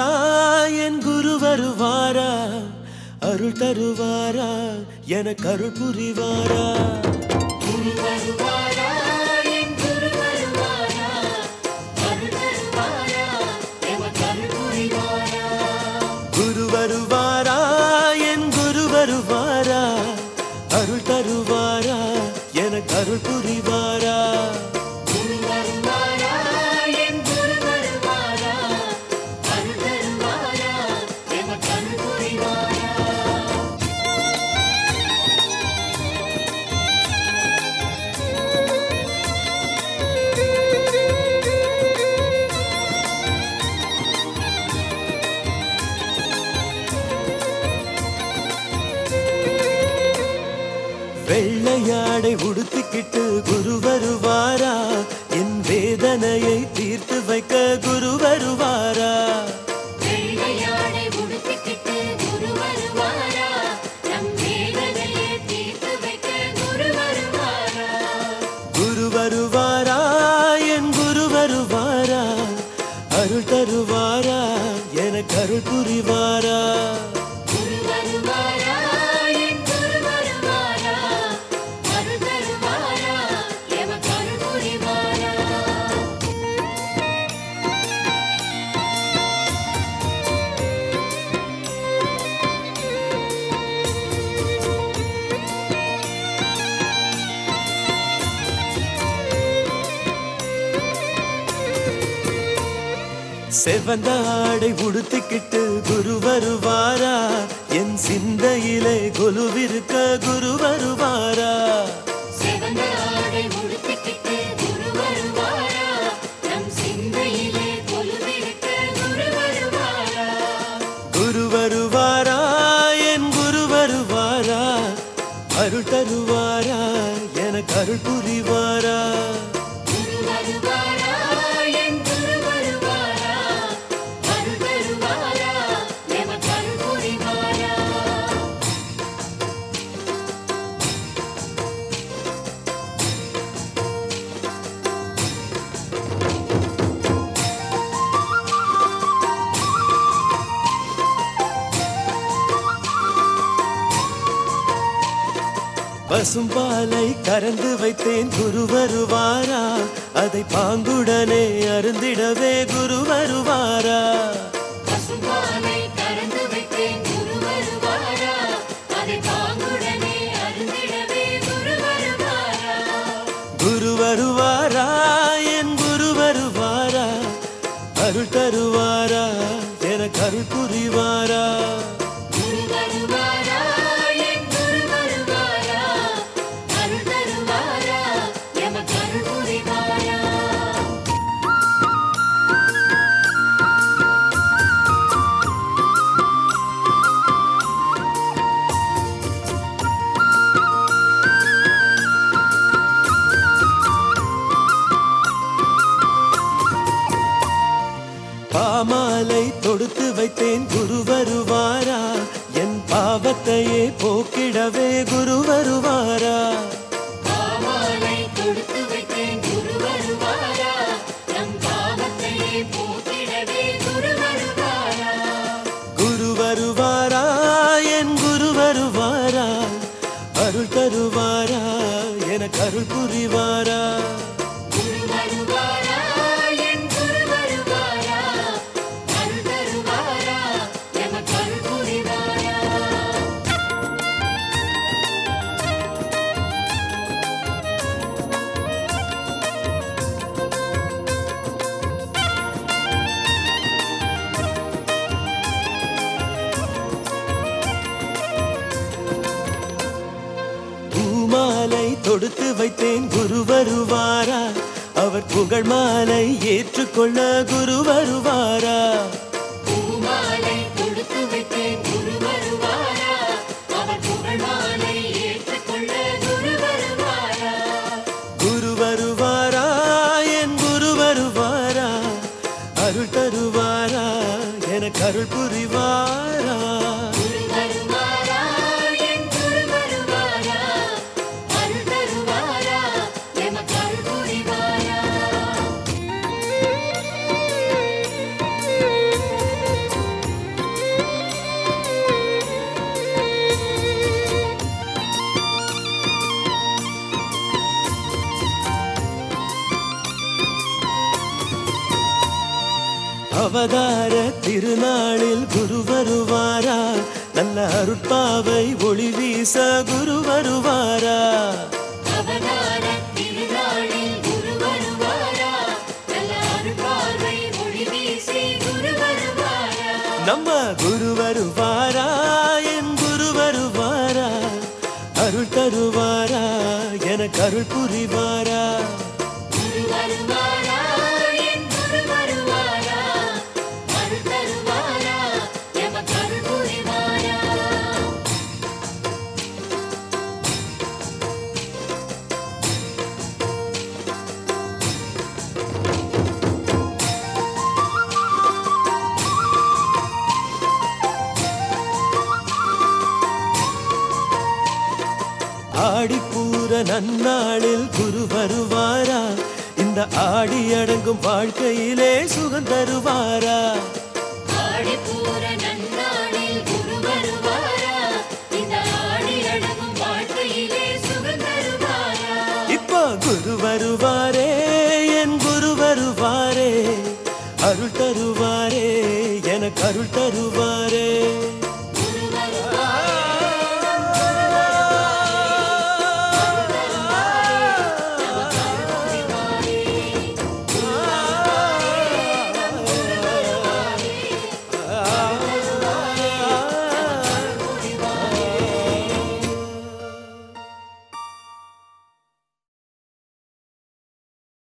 என் குரு வருவாரா அருள் தருவாரா எனக்கு அருள் புரிவாரா குரு வருவாரா என் குரு வருவாரா அருள் தருவாரா எமக்கு அருள் புரிவாரா குரு வருவாரா என் குரு வருவாரா அருள் தருவாரா எனக்கு அருள் புரிவாரா குரு வருவாரா என் குரு வருவாரா அருள் தருவாரா எமக்கு அருள் புரிவாரா வெள்ளையாடை உடுத்திக்கிட்டு குரு வருவாரா என் வேதனையை தீர்த்து வைக்க குரு வருவாரா வெள்ளையாடை உடுத்திக்கிட்டு குரு வருவாரா நம் வேதனையை தீர்த்து வைக்க குரு வருவாரா குரு வருவாரா என் குரு வருவாரா அருள் தருவாரா எனக்கு அருள் புரிவாரா குரு வருவாரா என் குரு வருவாரா அருள் தருவாரா எமக்கு அருள் புரிவாரா செவந்த ஆடை உடுத்திக்கிட்டு குரு வருவாரா என் சிந்தையிலே கொலுவிருக்க குரு வருவாரா சிவந்த ஆடை உடுத்திக்கிட்டு குரு வருவாரா நம் சிந்தையிலே கொலுவிருக்க குரு வருவாரா குரு வருவாரா என் குரு வருவாரா அருள் தருவாரா எனக்கு அருள் புரிவாரா குரு வருவாரா என் குரு வருவாரா அருள் தருவாரா எமக்கு அருள் புரிவாரா பசும்பாலை கறந்து வைத்தேன் குரு வருவாரா அதை பாங்குடனே அருந்திடவே குரு வருவாரா பசும்பாலை கறந்து வைத்தேன் குரு வருவாரா அதை பாங்குடனே அருந்திடவே குரு வருவாரா குரு வருவாரா என் குரு வருவாரா அருள் தருவாரா எனக்கு அருள் புரிவாரா குரு வருவாரா என் குரு வருவாரா அருள் தருவாரா எமக்கு அருள் புரிவாரா பாமாலை தொடுத்து வைத்தேன் குரு வருவாரா என் பாவத்தையே போக்கிடவே குரு வருவாரா பாமாலை தொடுத்து வைத்தேன் குரு வருவாரா நம் பாவத்தையே போக்கிடவே குரு வருவாரா குரு வருவாரா என் குரு வருவாரா அருள் தருவாரா எனக்கு அருள் புரிவாரா குரு வருவாரா என் குரு வருவாரா அருள் தருவாரா எமக்கு அருள் புரிவாரா பூமாலை தொடுத்து வைத்தேன் குரு வருவாரா அவர் புகழ் மாலை ஏற்றுக்கொள்ள குரு வருவாரா பூமாலை தொடுத்து வைத்தேன் குரு வருவாரா அவர் புகழ் மாலை ஏற்றுக்கொள்ள குரு வருவாரா குரு வருவாரா என் குரு வருவாரா அருள் தருவாரா எனக்கு அருள் புரிவாரா குரு வருவாரா என் குரு வருவாரா அருள் தருவாரா எமக்கு அருள் புரிவாரா அவதார திருநாளில் குரு வருவாரா நல்ல அருட்பாவை ஒளி வீச குரு வருவாரா அவதார திருநாளில் குரு வருவாரா நல்ல அருள்பார்வை ஒளி வீசி குரு வருவாரா நம்ம குரு வருவாரா என் குரு வருவாரா அருள் தருவாரா எனக்கு அருள் புரிவாரா குரு வருவாரா என் குரு வருவாரா அருள் தருவாரா எமக்கு அருள் புரிவாரா ஆடிப்பூர நன்னாளில் குரு வருவாரா இந்த ஆடி அடங்கும் வாழ்க்கையிலே சுகம் தருவாரா ஆடிப்பூர நன்னாளில் குரு வருவாரா இந்த ஆடி அடங்கும் வாழ்க்கையிலே சுகம் தருவாரா இப்போ குரு வருவாரே என் குரு வருவாரே அருள் தருவாரே எனக்கு அருள் தருவாரே